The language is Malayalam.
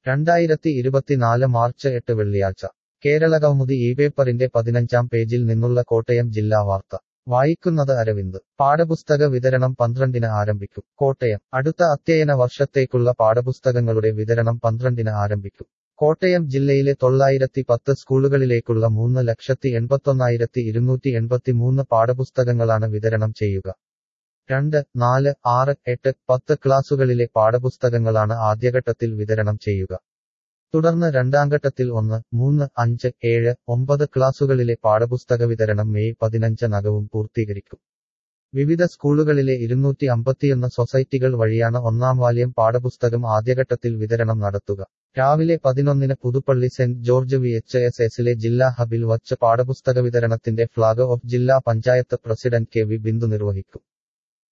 രണ്ടായിരത്തി ഇരുപത്തിനാല് മാർച്ച് എട്ട് വെള്ളിയാഴ്ച കേരളകൗമുദി ഈ പേപ്പറിന്റെ പതിനഞ്ചാം പേജിൽ നിന്നുള്ള കോട്ടയം ജില്ലാ വാർത്ത വായിക്കുന്നത് അരവിന്ദ് പാഠപുസ്തക വിതരണം പന്ത്രണ്ടിന് ആരംഭിക്കും കോട്ടയം അടുത്ത അധ്യയന വർഷത്തേക്കുള്ള പാഠപുസ്തകങ്ങളുടെ വിതരണം പന്ത്രണ്ടിന് ആരംഭിക്കും കോട്ടയം ജില്ലയിലെ തൊള്ളായിരത്തി പത്ത് സ്കൂളുകളിലേക്കുള്ള മൂന്ന് ലക്ഷത്തി എൺപത്തൊന്നായിരത്തി ഇരുന്നൂറ്റി എൺപത്തിമൂന്ന് പാഠപുസ്തകങ്ങളാണ് വിതരണം ചെയ്യുക രണ്ട് നാല് ആറ് എട്ട് പത്ത് ക്ലാസുകളിലെ പാഠപുസ്തകങ്ങളാണ് ആദ്യഘട്ടത്തിൽ വിതരണം ചെയ്യുക തുടർന്ന് രണ്ടാംഘട്ടത്തിൽ ഒന്ന് മൂന്ന് അഞ്ച് ഏഴ് ഒമ്പത് ക്ലാസുകളിലെ പാഠപുസ്തക വിതരണം മെയ് പതിനഞ്ചിനകവും പൂർത്തീകരിക്കും വിവിധ സ്കൂളുകളിലെ ഇരുന്നൂറ്റി അമ്പത്തിയൊന്ന് സൊസൈറ്റികൾ വഴിയാണ് ഒന്നാം വാല്യം പാഠപുസ്തകം ആദ്യഘട്ടത്തിൽ വിതരണം നടത്തുക രാവിലെ പതിനൊന്നിന് Puthuppally Saint George V H S എസിലെ ജില്ലാ ഹബിൽ വച്ച് പാഠപുസ്തക വിതരണത്തിന്റെ ഫ്ളാഗ് ഓഫ് ജില്ലാ panchayat president K V Bindu നിർവഹിക്കും